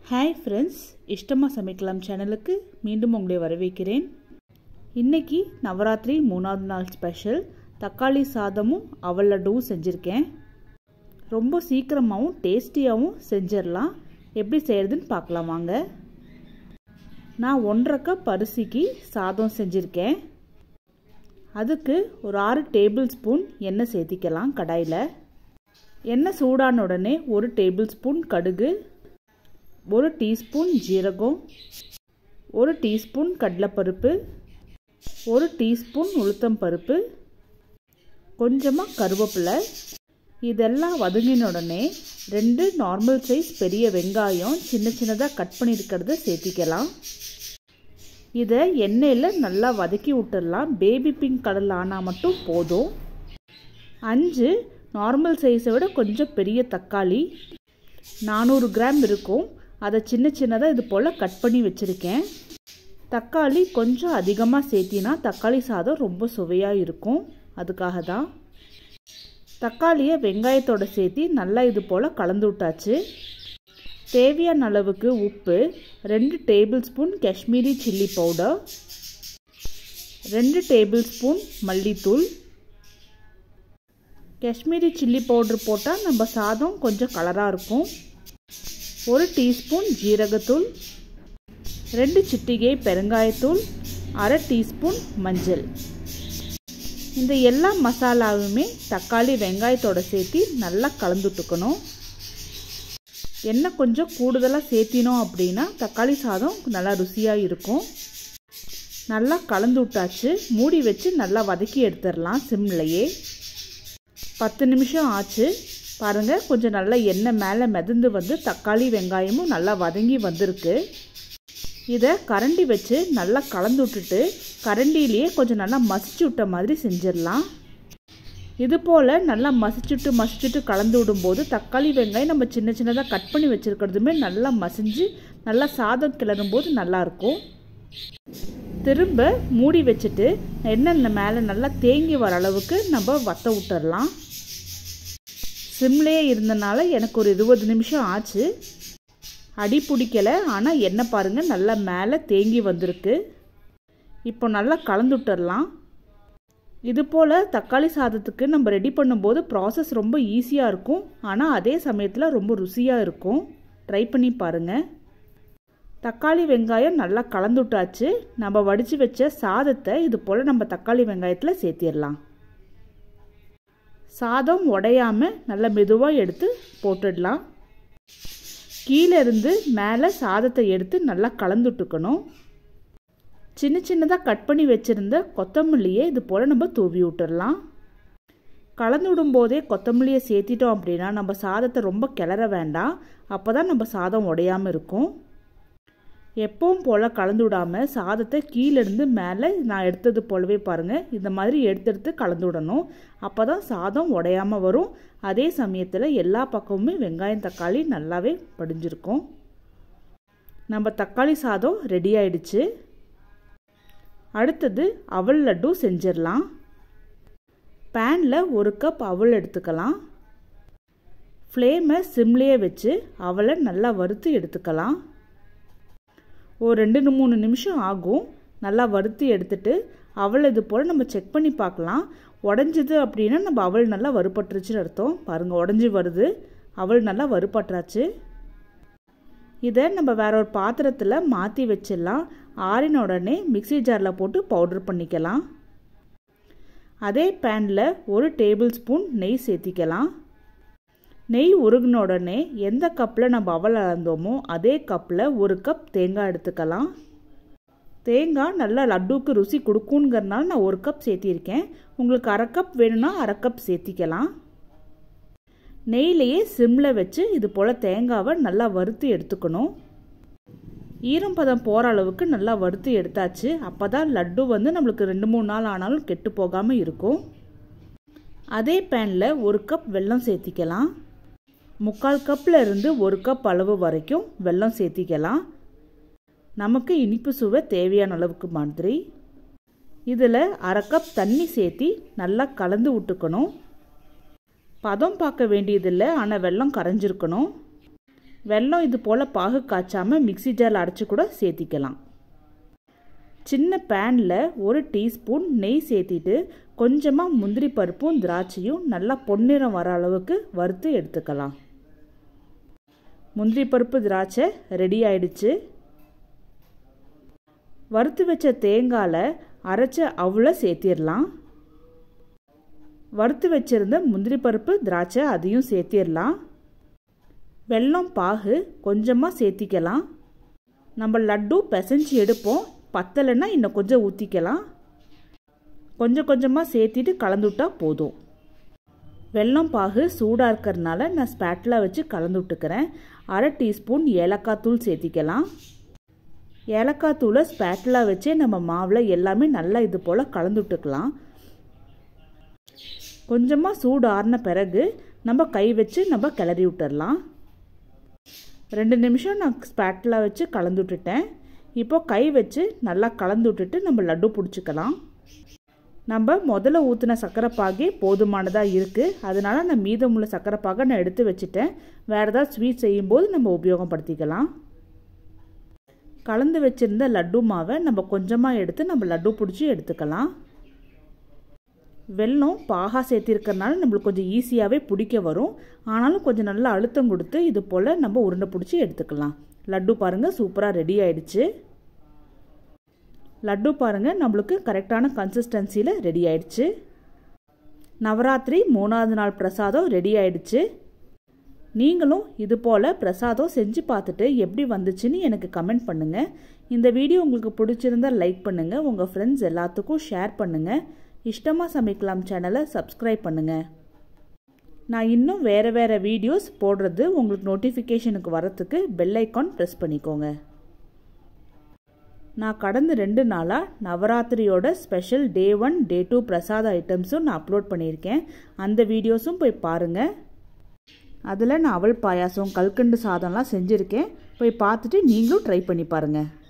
hi friends இஷ்டமாக சமைக்கலாம் சேனலுக்கு மீண்டும் உங்களை வரவேற்கிறேன் இன்றைக்கி நவராத்திரி மூணாவது நாள் ஸ்பெஷல் தக்காளி சாதமும் அவல் லட்டுவும் செஞ்சுருக்கேன் ரொம்ப சீக்கிரமாகவும் டேஸ்டியாகவும் செஞ்சிடலாம் எப்படி செய்கிறதுன்னு பார்க்கலாம் வாங்க நான் ஒன்றரை கப் அரிசிக்கு சாதம் செஞ்சுருக்கேன் அதுக்கு ஒரு ஆறு டேபிள் ஸ்பூன் எண்ணெய் சேர்த்திக்கலாம் கடாயில் எண்ணெய் சூடான உடனே ஒரு டேபிள் ஸ்பூன் கடுகு ஒரு டீஸ்பூன் ஜீரகம் ஒரு டீஸ்பூன் கடலைப்பருப்பு ஒரு டீஸ்பூன் உளுத்தம் பருப்பு கொஞ்சமாக கருவேப்பிலை இதெல்லாம் வதங்கின உடனே ரெண்டு நார்மல் சைஸ் பெரிய வெங்காயம் சின்ன சின்னதாக கட் பண்ணியிருக்கிறத சேர்த்திக்கலாம் இதை எண்ணெயில் நல்லா வதக்கி விட்டுடலாம் பேபி பிங்க் கலரில் ஆனால் மட்டும் போதும் அஞ்சு நார்மல் சைஸை விட கொஞ்சம் பெரிய தக்காளி நானூறு கிராம் இருக்கும் அதை சின்ன சின்னதாக இது போல் கட் பண்ணி வச்சுருக்கேன் தக்காளி கொஞ்சம் அதிகமாக சேர்த்தினா தக்காளி சாதம் ரொம்ப சுவையாக இருக்கும் அதுக்காக தான் தக்காளியை வெங்காயத்தோடு சேர்த்தி நல்லா இது போல் கலந்து விட்டாச்சு தேவையான அளவுக்கு உப்பு ரெண்டு table spoon Kashmiri chilli powder ரெண்டு டேபிள் ஸ்பூன் மல்லித்தூள் காஷ்மீரி சில்லி பவுடர் போட்டால் நம்ம சாதம் கொஞ்சம் கலராக இருக்கும் ஒரு டீஸ்பூன் ஜீரகத்தூள் ரெண்டு சிட்டிகை பெருங்காயத்தூள் அரை டீஸ்பூன் மஞ்சள் இந்த எல்லா மசாலாவுமே தக்காளி வெங்காயத்தோடு சேர்த்து நல்லா கலந்துட்டுக்கணும் எண்ணெய் கொஞ்சம் கூடுதலாக சேர்த்தினோம் அப்படின்னா தக்காளி சாதம் நல்லா ருசியாக இருக்கும் நல்லா கலந்து விட்டாச்சு மூடி வச்சு நல்லா வதக்கி எடுத்துடலாம் சிம்லையே பத்து நிமிஷம் ஆச்சு பாருங்கள் கொஞ்சம் நல்லா எண்ணெய் மேலே மிதந்து வந்து தக்காளி வெங்காயமும் நல்லா வதங்கி வந்திருக்கு இதை கரண்டி வச்சு நல்லா கலந்து விட்டுட்டு கரண்டிலேயே கொஞ்சம் நல்லா மசிச்சு விட்ட மாதிரி செஞ்சிடலாம் இது போல் நல்லா மசிச்சுட்டு மசிச்சுட்டு கலந்து விடும்போது தக்காளி வெங்காயம் நம்ம சின்ன சின்னதாக கட் பண்ணி வச்சுருக்கிறதுமே நல்லா மசிஞ்சு நல்லா சாதம் கிளறும்போது நல்லாயிருக்கும் திரும்ப மூடி வச்சுட்டு எண்ணெய் மேலே நல்லா தேங்கி வர அளவுக்கு நம்ம வத்த விட்டுடலாம் சிம்லேயே இருந்தனால எனக்கு ஒரு இருபது நிமிஷம் ஆச்சு அடி பிடிக்கலை ஆனால் எண்ணெய் பாருங்கள் நல்லா மேலே தேங்கி வந்திருக்கு இப்போ நல்லா கலந்து விட்டுடலாம் இது போல் தக்காளி சாதத்துக்கு நம்ம ரெடி பண்ணும்போது ப்ராசஸ் ரொம்ப ஈஸியாக இருக்கும் ஆனால் அதே சமயத்தில் ரொம்ப ருசியாக இருக்கும் ட்ரை பண்ணி பாருங்கள் தக்காளி வெங்காயம் நல்லா கலந்து விட்டாச்சு நம்ம வடித்து வச்ச சாதத்தை இது போல் நம்ம தக்காளி வெங்காயத்தில் சேர்த்திடலாம் சாதம் உடையாமல் நல்லா மெதுவாக எடுத்து போட்டுடலாம் கீழே இருந்து மேலே சாதத்தை எடுத்து நல்லா கலந்துட்டுக்கணும் சின்ன சின்னதாக கட் பண்ணி வச்சுருந்த கொத்தமல்லியை இது போல் நம்ம தூவி விட்டுடலாம் கலந்து விடும்போதே கொத்தமல்லியை சேர்த்திட்டோம் அப்படின்னா நம்ம சாதத்தை ரொம்ப கிளற வேண்டாம் அப்போ தான் நம்ம சாதம் உடையாமல் இருக்கும் எப்பவும் போல் கலந்து விடாமல் சாதத்தை கீழேருந்து மேலே நான் எடுத்தது போலவே பாருங்கள் இந்த மாதிரி எடுத்து எடுத்து கலந்து விடணும் அப்போ தான் சாதம் உடையாமல் வரும் அதே சமயத்தில் எல்லா பக்கமுமே வெங்காயம் தக்காளி நல்லாவே படிஞ்சிருக்கும் நம்ம தக்காளி சாதம் ரெடி ஆயிடுச்சு அடுத்தது அவல் லட்டு செஞ்சிடலாம் பேனில் ஒரு கப் அவல் எடுத்துக்கலாம் ஃப்ளேமை சிம்லேயே வச்சு அவலை நல்லா வறுத்து எடுத்துக்கலாம் ஒரு ரெண்டு மூணு நிமிஷம் ஆகும் நல்லா வறுத்து எடுத்துட்டு அவள் இது போல் நம்ம செக் பண்ணி பார்க்கலாம் உடஞ்சிது அப்படின்னா நம்ம அவள் நல்லா வறுபட்டுருச்சுன்னு அர்த்தம் பாருங்கள் உடஞ்சி வருது அவள் நல்லா வறுபட்டுறாச்சு இதை நம்ம வேற ஒரு பாத்திரத்தில் மாற்றி வச்சிடலாம் ஆறின உடனே மிக்சி ஜாரில் போட்டு பவுடர் பண்ணிக்கலாம் அதே பேனில் ஒரு டேபிள் ஸ்பூன் நெய் சேர்த்திக்கலாம் நெய் உருகின உடனே எந்த கப்பில் நம்ம அவல் அளந்தோமோ அதே கப்பில் ஒரு கப் தேங்காய் எடுத்துக்கலாம் தேங்காய் நல்லா லட்டுவுக்கு ருசி கொடுக்குங்கிறனால நான் ஒரு கப் சேர்த்திருக்கேன் உங்களுக்கு அரை கப் வேணும்னா அரை கப் சேர்த்திக்கலாம் நெய்லேயே சிம்மில் வச்சு இது போல் தேங்காவை நல்லா வறுத்து எடுத்துக்கணும் ஈரம்பதம் போகிற அளவுக்கு நல்லா வறுத்து எடுத்தாச்சு அப்போ தான் லட்டு வந்து நம்மளுக்கு ரெண்டு மூணு நாள் ஆனாலும் கெட்டு போகாமல் இருக்கும் அதே பேனில் ஒரு கப் வெல்லம் சேர்த்திக்கலாம் முக்கால் கப்பில் இருந்து ஒரு கப் அளவு வரைக்கும் வெல்லம் சேர்த்திக்கலாம் நமக்கு இனிப்பு சுவை தேவையான அளவுக்கு மாதிரி இதில் அரை கப் தண்ணி சேர்த்தி நல்லா கலந்து விட்டுக்கணும் பதம் பார்க்க வேண்டியதில்லை ஆனால் வெல்லம் கரைஞ்சிருக்கணும் வெல்லம் இது போல் பாகு காய்ச்சாமல் மிக்சி ஜாரில் அரைச்சி கூட சேர்த்திக்கலாம் சின்ன பேனில் ஒரு டீஸ்பூன் நெய் சேர்த்திட்டு கொஞ்சமாக முந்திரி பருப்பும் திராட்சையும் நல்லா பொன்னிறம் வர அளவுக்கு வறுத்து எடுத்துக்கலாம் முந்திரி பருப்பு திராட்சை ரெடி ஆயிடுச்சு வறுத்து வச்ச தேங்காயில் அரைச்ச அவ்வளோ சேர்த்திடலாம் வறுத்து வச்சிருந்த முந்திரி பருப்பு திராட்சை அதையும் சேர்த்திடலாம் வெல்லம் பாகு கொஞ்சமாக சேர்த்திக்கலாம் நம்ம லட்டு பிசைஞ்சு எடுப்போம் பத்தலைன்னா இன்னும் கொஞ்சம் ஊற்றிக்கலாம் கொஞ்சம் கொஞ்சமாக சேர்த்திட்டு கலந்துவிட்டா போதும் வெல்லம் பாகு சூடாக இருக்கிறதுனால நான் ஸ்பேட்டில் வச்சு கலந்து விட்டுக்கிறேன் அரை டீஸ்பூன் ஏலக்காய் தூள் சேர்த்திக்கலாம் ஏலக்காய் தூளை ஸ்பேட்டில் வச்சே நம்ம மாவில் எல்லாமே நல்லா இது போல் கலந்து விட்டுக்கலாம் கொஞ்சமாக சூடு ஆறின பிறகு நம்ம கை வச்சு நம்ம கிளறி விட்டுடலாம் ரெண்டு நிமிஷம் நான் ஸ்பேட்டில் வச்சு கலந்து விட்டுட்டேன் இப்போ கை வச்சு நல்லா கலந்து விட்டுட்டு நம்ம லட்டு பிடிச்சிக்கலாம் நம்ம முதல்ல ஊற்றின சர்க்கரை பாகே போதுமானதாக இருக்குது அதனால் நான் மீதமுள்ள சர்க்கரை பாகை நான் எடுத்து வச்சுட்டேன் வேறு ஏதாவது ஸ்வீட் செய்யும்போது நம்ம உபயோகப்படுத்திக்கலாம் கலந்து வச்சுருந்த லட்டு மாவை நம்ம கொஞ்சமாக எடுத்து நம்ம லட்டு பிடிச்சி எடுத்துக்கலாம் வெல்லம் பாகா சேர்த்திருக்கறனால நம்மளுக்கு கொஞ்சம் ஈஸியாகவே பிடிக்க வரும் ஆனாலும் கொஞ்சம் நல்லா அழுத்தம் கொடுத்து இது போல் நம்ம உருண்டை பிடிச்சி எடுத்துக்கலாம் லட்டு பாருங்கள் சூப்பராக ரெடி ஆயிடுச்சு லட்டு பாருங்கள் நம்மளுக்கு கரெக்டான கன்சிஸ்டன்சியில் ரெடி ஆயிடுச்சு நவராத்திரி மூணாவது நாள் பிரசாதம் ரெடி ஆயிடுச்சு நீங்களும் இது போல் பிரசாதம் செஞ்சு பார்த்துட்டு எப்படி வந்துச்சுன்னு எனக்கு கமெண்ட் பண்ணுங்கள் இந்த வீடியோ உங்களுக்கு பிடிச்சிருந்தால் லைக் பண்ணுங்கள் உங்கள் ஃப்ரெண்ட்ஸ் எல்லாத்துக்கும் ஷேர் பண்ணுங்கள் இஷ்டமாக சமைக்கலாம் சேனலை சப்ஸ்கிரைப் பண்ணுங்கள் நான் இன்னும் வேறு வேறு வீடியோஸ் போடுறது உங்களுக்கு நோட்டிஃபிகேஷனுக்கு வரத்துக்கு பெல் ஐக்கான் ப்ரெஸ் பண்ணிக்கோங்க நான் கடந்த ரெண்டு நாளாக நவராத்திரியோட special day one day two பிரசாத ஐட்டம்ஸும் நான் அப்லோட் பண்ணியிருக்கேன் அந்த வீடியோஸும் போய் பாருங்கள் அதில் நான் அவல் பாயாசம் கல்கண்டு சாதம்லாம் செஞ்சுருக்கேன் போய் பார்த்துட்டு நீங்களும் ட்ரை பண்ணி பாருங்கள்